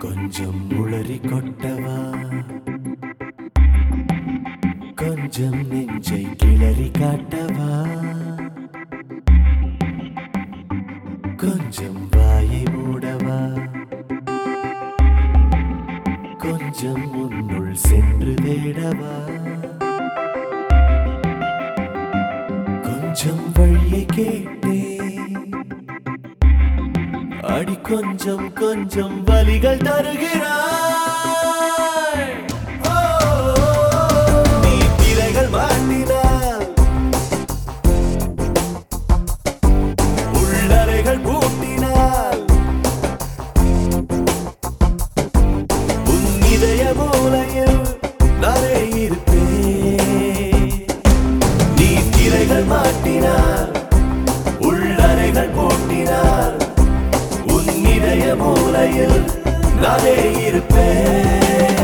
கொஞ்சம் உளறி கொட்டவா கொஞ்சம் நெஞ்சை கிளறி காட்டவா கொஞ்சம் வாயை மூடவா கொஞ்சம் உன்னுள் சென்று தேடவா கொஞ்சம் வழியை கேட்டேன் அடி கொஞ்சம் கொஞ்சம் வலிகள் தருகிறாய் ஓ, நீ திரைகள் மாட்டினாய் உள்ளறைகள் பூட்டினாய் உன் இதய மூலையில் நானே இருப்பேன் நீ திரைகள் மாட்டினார் உள்ளறைகள் பூட்டினார் உன் இதய மூலையில் நானே இருப்பேன்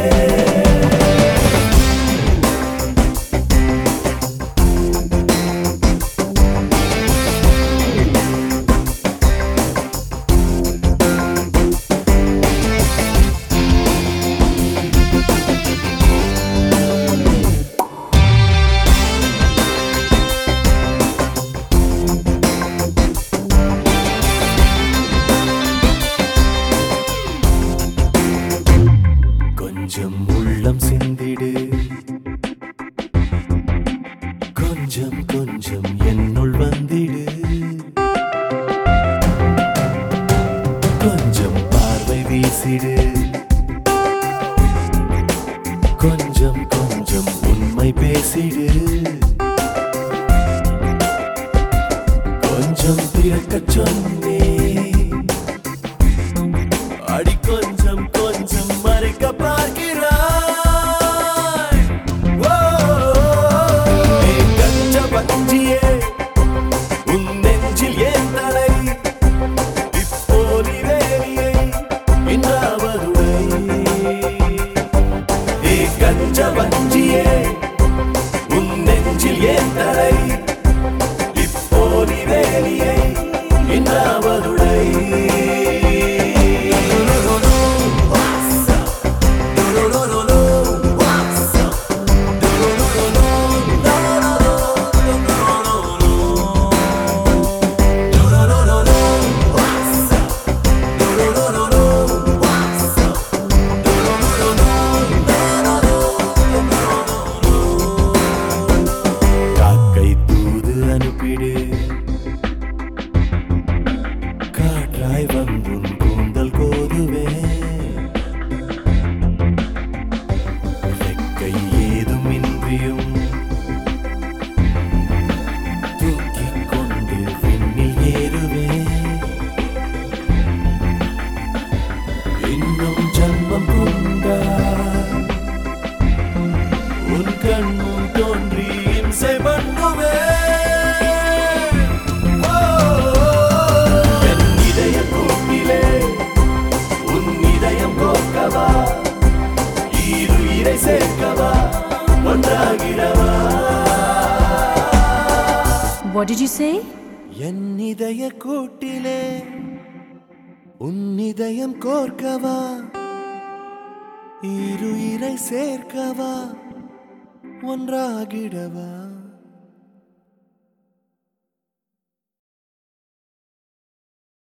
கொஞ்சம் உள்ளம் சிந்திடு கொஞ்சம் கொஞ்சம் என்னுள் வந்திடு கொஞ்சம் பார்வை வீசிடு கொஞ்சம் கொஞ்சம் உண்மை பேசிடு கொஞ்சம் திறக்கச் சொன்னேன் அடி கொஞ்சம் கொஞ்சம் மறைக்க பார்க்கிறாய் ஓ, நீ கஞ்ச பஞ்சியே உன் நெஞ்சில் ஏன் தலை இப்போ நீ வேலியை இன்னாவதுடை நீ கஞ்ச பஞ்சியே உன் நெஞ்சில் ஏன் தலை இப்போ நீ வேலியை இன்னாவதுடை காக்கை தூது அனுப்பிடு காற்றாய் வந்தும் கூந்தல் கோதுவே ரெக்கை ஏதும் இன்றியும் தூக்கிக் கொண்டு விண்ணில் ஏறுவே இன்னும் ஜன்மம் கொண்டா உன் கண் முன் தோன்றி இம்சை பண்ணுவே ஓ, என் இதய கூட்டிலே உன் இதயம் கோக்கவா ஈருயிரை சேர்க்கவா ஒன்றாகிடவா What did you say? என் இதய கூட்டிலே உன் இதயம் கோர்க்கவா இருயிரை சேர்க்கவா ஒன்றாகிடவா